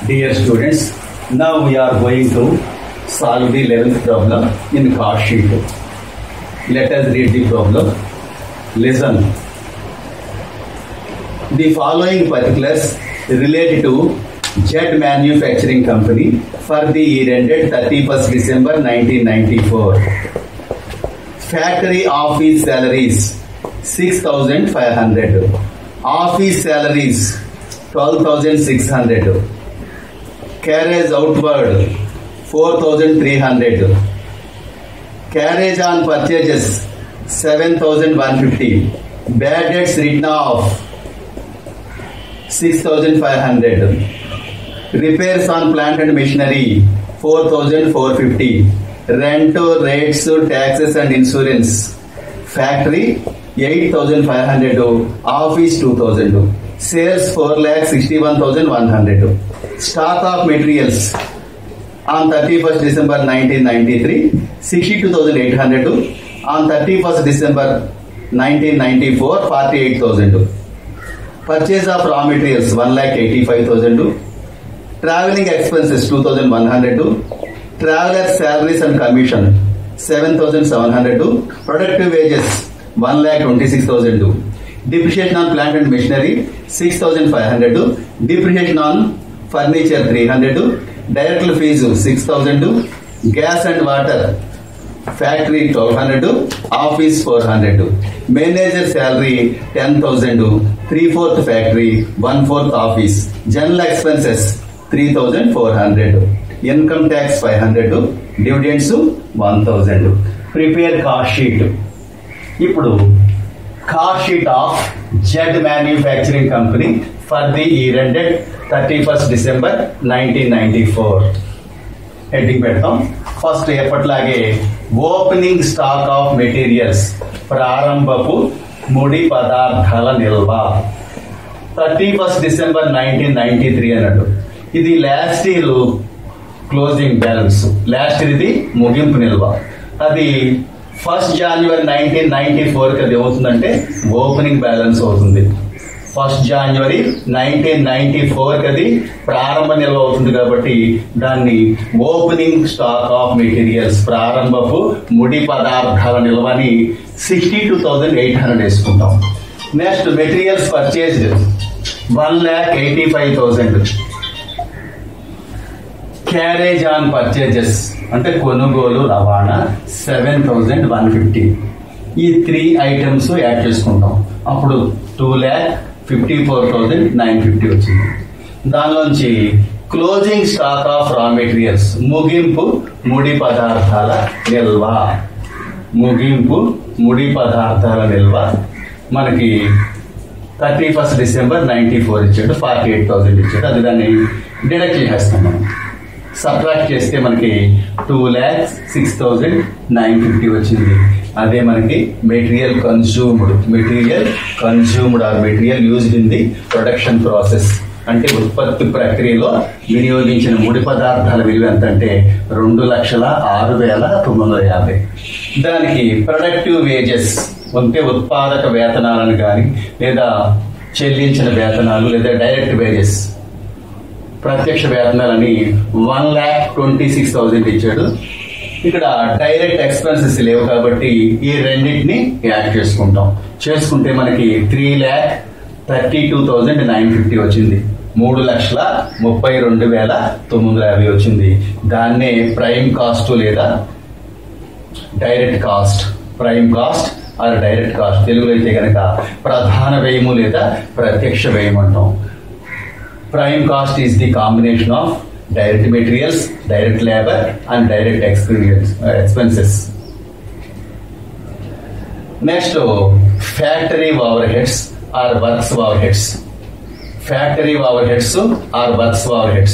Dear students, now we are going to solve the 11th problem in cost sheet. Let us read the problem. Listen. The following particulars relate to Jet Manufacturing Company for the year ended 31st December 1994. Factory office salaries 6500. Office salaries 12600. Carriage outward 4300. Carriage on purchases 7150. Bad debts written off 6500. Repairs on plant and machinery 4450. Rent, rates, taxes and insurance. Factory 8500. Office 2000. Sales 4 lakh 61100. Stock of materials on 31st December 1993 62800. On 31st December 1994 48000. Purchase of raw materials 1 lakh 85000. Traveling expenses 2100. Traveler salaries and commission 7700. Productive wages 1 lakh 26000. Depreciation on plant and machinery 6500. Depreciation on furniture 300. Direct fees 6000. Gas and water factory twelve hundred office four hundred manager salary ten thousand three fourth factory one fourth office general expenses three thousand four hundred income tax five hundred dividends one thousand prepare cost sheet ఇప్పుడు cost sheet of Z manufacturing company for the year ended thirty first December nineteen ninety four heading పెడతాం first ఎప్పట్లాగే opening stock of materials ప్రారంభపు ముడి పదార్థాల నిల్వ thirty first December nineteen ninety three అన్నట్టు ఇది last year closing balance last year ఇది ముగింపు నిల్వ అది ఫస్ట్ జనవరి నైన్టీన్ నైన్టీ ఫోర్కి అది ఏమవుతుందంటే ఓపెనింగ్ బ్యాలెన్స్ అవుతుంది first January nineteen ninety four అది ప్రారంభ నిల్వ అవుతుంది కాబట్టి దాన్ని ఓపెనింగ్ స్టాక్ ఆఫ్ మెటీరియల్స్ ప్రారంభపు ముడి పదార్థాల నిల్వని sixty two thousand eight hundred వేసుకుంటాం next materials purchased one lakh eighty five thousand carriage on purchases అంటే కొనుగోలు రవాణా సెవెన్ థౌజండ్ వన్ ఫిఫ్టీ ఈ త్రీ ఐటమ్స్ యాడ్ చేసుకుంటాం అప్పుడు two lakh fifty four thousand nine fifty వచ్చింది దానిలోంచి closing stock of raw materials ముగింపు ముడి పదార్థాల నిల్వ ముగింపు ముడి పదార్థాల నిల్వ మనకి thirty first December ninety four ఇచ్చాడు ఫార్టీ ఎయిట్ థౌసండ్ ఇచ్చాడు అది దాన్ని డిడక్ట్ చేసేస్తాం మనం సబ్ట్రాక్ట్ చేస్తే మనకి two lakhs six thousand nine fifty వచ్చింది అదే మనకి material consumed material consumed or material used in the production process అంటే ఉత్పత్తి ప్రక్రియలో వినియోగించిన ముడి పదార్థాల విలువ ఎంత అంటే రెండు లక్షల ఆరు వేల తొమ్మిది వందల యాభై దానికి ప్రొడక్టివ్ వేజెస్ ఉంటే ఉత్పాదక వేతనాలను కానీ లేదా చెల్లించిన వేతనాలు లేదా డైరెక్ట్ వేజెస్ ప్రత్యక్ష వేతనాలని one lakh twenty six thousand ఇచ్చాడు ఇక్కడ డైరెక్ట్ ఎక్స్పెన్సెస్ లేవు కాబట్టి ఈ రెండింటిని యాడ్ చేసుకుంటాం చేసుకుంటే మనకి three lakh thirty two thousand nine fifty వచ్చింది మూడు లక్షల ముప్పై రెండు వేల తొమ్మిది వందల యాభై వచ్చింది దాన్నే ప్రైమ్ కాస్ట్ లేదా direct cost prime cost or direct cost తెలుగులో అయితే కనుక ప్రధాన వ్యయము లేదా ప్రత్యక్ష వ్యయం అంటాం prime cost is the combination of direct materials, direct labor, and direct experience, uh, expenses. Next, factory overheads or works overheads. Factory overheads or works overheads.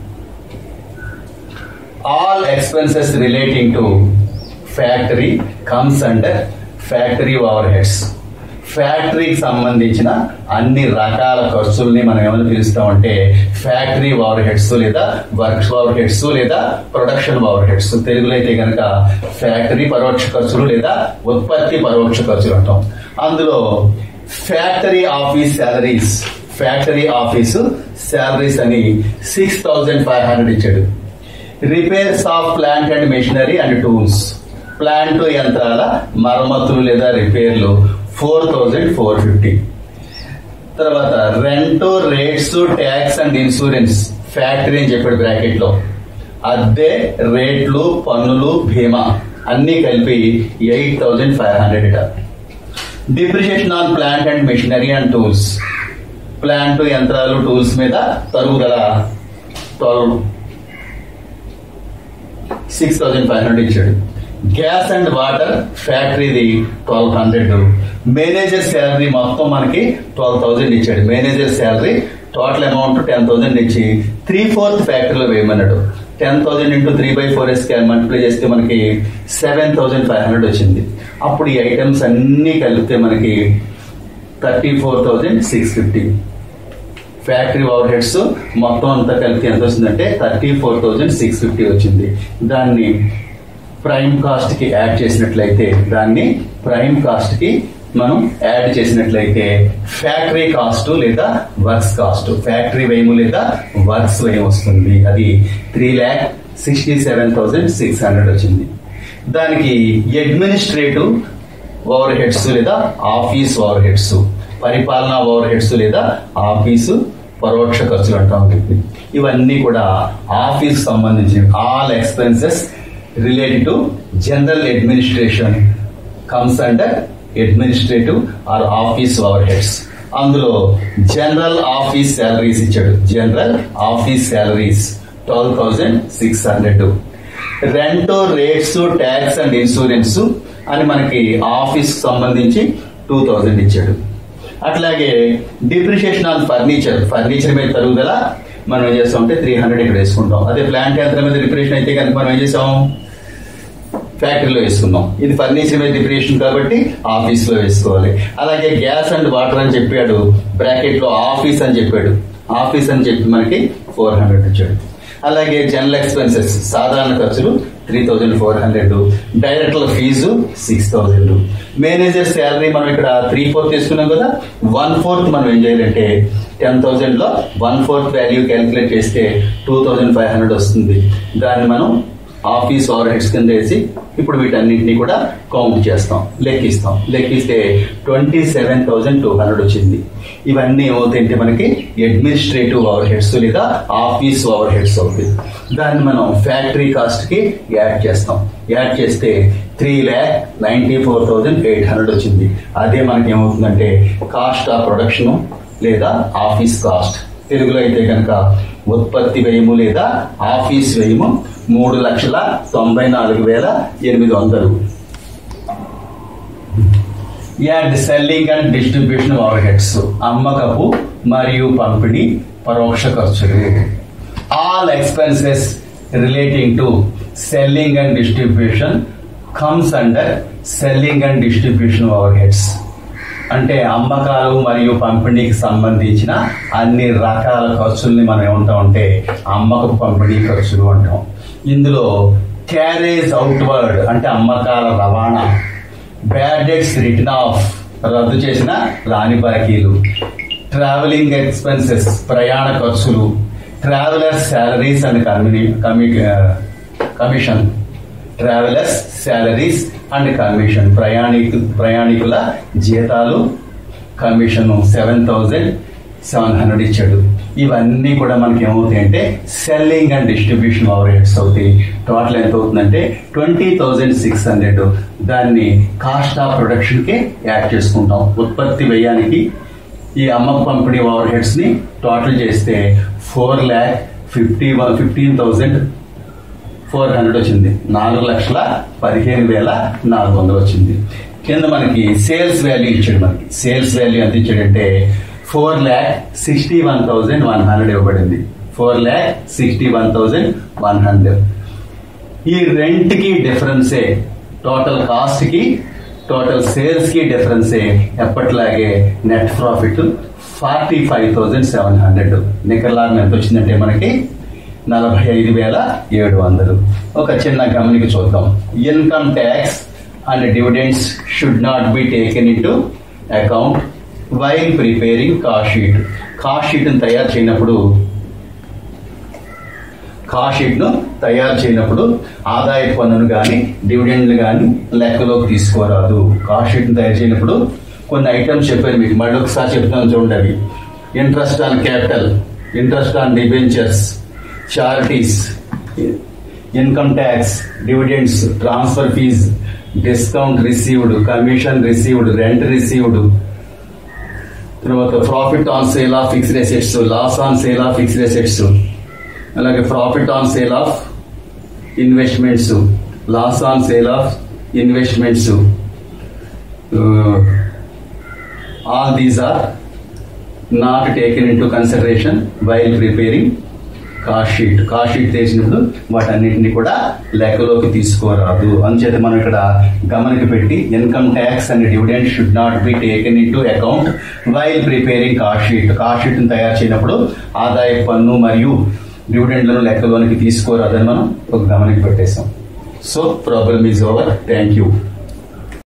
All expenses relating to factory comes under factory overheads. ఫ్యాక్టరీకి సంబంధించిన అన్ని రకాల ఖర్చుల్ని మనం ఏమైనా పిలుస్తామంటే factory overheads లేదా work overheads లేదా ప్రొడక్షన్ ఓవర్ హెడ్స్ తెలుగులో అయితే కనుక ఫ్యాక్టరీ పరోక్ష ఖర్చులు లేదా ఉత్పత్తి పరోక్ష ఖర్చులు అంటాం అందులో factory office salaries factory office salaries అని సిక్స్ థౌజండ్ ఫైవ్ హండ్రెడ్ ఇచ్చాడు repairs of plant and machinery and tools plant యంత్రాల మరమ్మతులు లేదా రిపేర్లు ఫోర్ థౌజండ్ ఫోర్ ఫిఫ్టీ తర్వాత rent rates tax and insurance factory అని చెప్పాడు బ్రాకెట్ లో అద్దె రేట్లు పన్నులు బీమా అన్ని కలిపి ఎయిట్ థౌజండ్ ఫైవ్ హండ్రెడ్ ఇట depreciation on plant and machinery and tools plant యంత్రాలు టూల్స్ మీద తరుగుదల twelve six thousand five hundred ఇచ్చాడు గ్యాస్ అండ్ వాటర్ ఫ్యాక్టరీది ట్వెల్వ్ హండ్రెడ్ మేనేజర్ శాలరీ మొత్తం మనకి ట్వెల్వ్ థౌజండ్ ఇచ్చాడు manager salary total amount ten thousand ఇచ్చి త్రీ ఫోర్త్ ఫ్యాక్టరీలో వేయమన్నాడు ten thousand into three by four ఎస్ మల్టిప్లై చేస్తే మనకి సెవెన్ థౌసండ్ ఫైవ్ హండ్రెడ్ వచ్చింది అప్పుడు ఈ ఐటమ్స్ అన్ని కలిపితే మనకి thirty four thousand six fifty factory overheads మొత్తం అంతా కలిపి ఎంత వచ్చిందంటే thirty four thousand six fifty వచ్చింది దాన్ని ప్రైమ్ కాస్ట్ కి యాడ్ చేసినట్లయితే దాన్ని ప్రైమ్ కాస్ట్ కి మనం యాడ్ చేసినట్లయితే ఫ్యాక్టరీ కాస్ట్ లేదా వర్క్స్ కాస్ట్ ఫ్యాక్టరీ వ్యయము లేదా వర్క్స్ వ్యయం వస్తుంది అది three lakh sixty seven thousand six hundred వచ్చింది దానికి అడ్మినిస్ట్రేటివ్ ఓవర్ హెడ్స్ లేదా ఆఫీస్ ఓవర్ హెడ్స్ పరిపాలనా ఓవర్ హెడ్స్ లేదా ఆఫీసు పరోక్ష ఖర్చులు అంటాం వీటిని. ఇవన్నీ కూడా ఆఫీస్ సంబంధించిన all expenses related to general administration comes under administrative or office overheads అందులో జనరల్ ఆఫీస్ శాలరీస్ ఇచ్చాడు general office salaries twelve thousand six hundred rent rates tax and insurance అని మనకి ఆఫీస్ సంబంధించి టూ థౌజండ్ ఇచ్చాడు అట్లాగే depreciation on furniture furniture మీద తరుగుదల మనం ఏం చేస్తాం అంటే త్రీ హండ్రెడ్ ఇక్కడ వేసుకుంటాం అదే ప్లాంట్ యంత్రం మీద డిప్రిషియేషన్ అయితే కనుక మనం ఏం చేసాం ఫ్యాక్టరీలో వేసుకున్నాం ఇది ఫర్నిచర్ మీద డిప్రియేషన్ కాబట్టి ఆఫీస్ లో వేసుకోవాలి అలాగే గ్యాస్ అండ్ వాటర్ అని చెప్పాడు బ్రాకెట్ లో ఆఫీస్ అని చెప్పాడు ఆఫీస్ అని చెప్పి మనకి ఫోర్ హండ్రెడ్ ఇచ్చాడు అలాగే జనరల్ ఎక్స్పెన్సెస్ సాధారణ ఖర్చులు త్రీ థౌజండ్ ఫోర్ హండ్రెడ్ డైరెక్టర్ల fee six thousand manager salary మనం ఇక్కడ త్రీ ఫోర్త్ తీసుకున్నాం కదా వన్ ఫోర్త్ మనం ఏం చేయాలంటే టెన్ థౌజండ్ లో వన్ ఫోర్త్ వాల్యూ క్యాలిక్యులేట్ చేస్తే టూ థౌజండ్ ఫైవ్ హండ్రెడ్ వస్తుంది దాన్ని మనం ఆఫీస్ ఓవర్ హెడ్స్ కింద వేసి ఇప్పుడు వీటన్నింటినీ కూడా కౌంట్ చేస్తాం లెక్కిస్తాం లెక్కిస్తే twenty seven thousand two hundred వచ్చింది ఇవన్నీ ఏమవుతాయంటే మనకి అడ్మినిస్ట్రేటివ్ ఓవర్ హెడ్స్ లేదా ఆఫీస్ ఓవర్ హెడ్స్ అవుతుంది దాన్ని మనం ఫ్యాక్టరీ కాస్ట్ కి యాడ్ చేస్తాం యాడ్ చేస్తే three lakh ninety four thousand eight hundred వచ్చింది అదే మనకి ఏమవుతుందంటే కాస్ట్ ఆఫ్ ప్రొడక్షన్ లేదా ఆఫీస్ కాస్ట్ తెలుగులో అయితే కనుక ఉత్పత్తి వ్యయము లేదా ఆఫీస్ వ్యయము మూడు లక్షల తొంభై నాలుగు వేల ఎనిమిది వందలు add selling and distribution overheads అమ్మకపు మరియు పంపిణీ పరోక్ష ఖర్చులు all expenses relating to selling and distribution comes under selling and distribution overheads అంటే అమ్మకాలు మరియు పంపిణీకి సంబంధించిన అన్ని రకాల ఖర్చుల్ని మనం ఏమంటాం అంటే అమ్మకపు పంపిణీ ఖర్చులు అంటాం ఇందులో క్యారేజ్ అవుట్వర్డ్ అంటే అమ్మకాల రవాణా బ్యాడ్ డెట్స్ రిటర్న్ ఆఫ్ రద్దు చేసిన రాని బాకీలు ట్రావెలింగ్ ఎక్స్పెన్సెస్ ప్రయాణ ఖర్చులు ట్రావెలర్ శాలరీస్ అండ్ కమ్యూని కమి commission travellers salaries and commission ప్రయాణికు ప్రయాణికుల జీతాలు commission seven thousand seven hundred ఇచ్చాడు ఇవన్నీ కూడా మనకి ఏమవుతాయి అంటే selling and distribution overheads అవుతాయి టోటల్ ఎంత అవుతుందంటే ట్వంటీ థౌజండ్ సిక్స్ హండ్రెడ్ దాన్ని కాస్ట్ ఆఫ్ ప్రొడక్షన్ కి యాడ్ చేసుకుంటాం ఉత్పత్తి వ్యయానికి ఈ అమ్మక పంపిణీ ఓవర్ హెడ్స్ ని టోటల్ చేస్తే four lakh fifty one fifteen thousand four hundred వచ్చింది నాలుగు లక్షల పదిహేను వేల నాలుగు వందలు వచ్చింది కింద మనకి సేల్స్ వాల్యూ ఇచ్చాడు మనకి సేల్స్ వాల్యూ ఎంత ఇచ్చాడంటే four lakh sixty one thousand one hundred ఇవ్వబడింది four lakh sixty one thousand one hundred ఈ రెంట్ కి డిఫరెన్సే టోటల్ కాస్ట్ కి టోటల్ సేల్స్ కి డిఫరెన్సే ఎప్పటిలాగే net profit forty five thousand seven hundred నికర్ లాభం ఎంత వచ్చిందంటే మనకి నలభై ఐదు వేల ఏడు వందలు ఒక చిన్న గమనిక చూద్దాం income tax and dividends should not be taken into account while preparing cost sheet cost షీట్ని తయారు చేయనప్పుడు కాస్ట్ షీట్ను తయారు చేయనప్పుడు ఆదాయ పన్నును కానీ డివిడెండ్లు కానీ లెక్కలోకి తీసుకోరాదు కాస్ట్ షీట్ను తయారు చేయనప్పుడు కొన్ని ఐటమ్స్ చెప్పాను మీకు మళ్ళీ ఒకసారి చెప్తాను చూడండి అవి interest on capital interest on debentures charities income tax dividends transfer fees discount received commission received rent received తర్వాత profit on sale of fixed assets loss on sale of fixed assets అలాగే profit on sale of investments loss on sale of investments all these are not taken into consideration while preparing cost sheet cost sheet చేసినప్పుడు వాటన్నిటిని కూడా లెక్కలోకి తీసుకోరాదు అంచేత మనం ఇక్కడ గమనిక పెట్టి income tax and dividend should not be taken into account while preparing cost sheet cost sheet తయారు చేయనప్పుడు ఆదాయ పన్ను మరియు డివిడెండ్లను లెక్కలోనికి తీసుకోరాదని మనం ఒక గమనిక పెట్టేశాం so problem is over thank you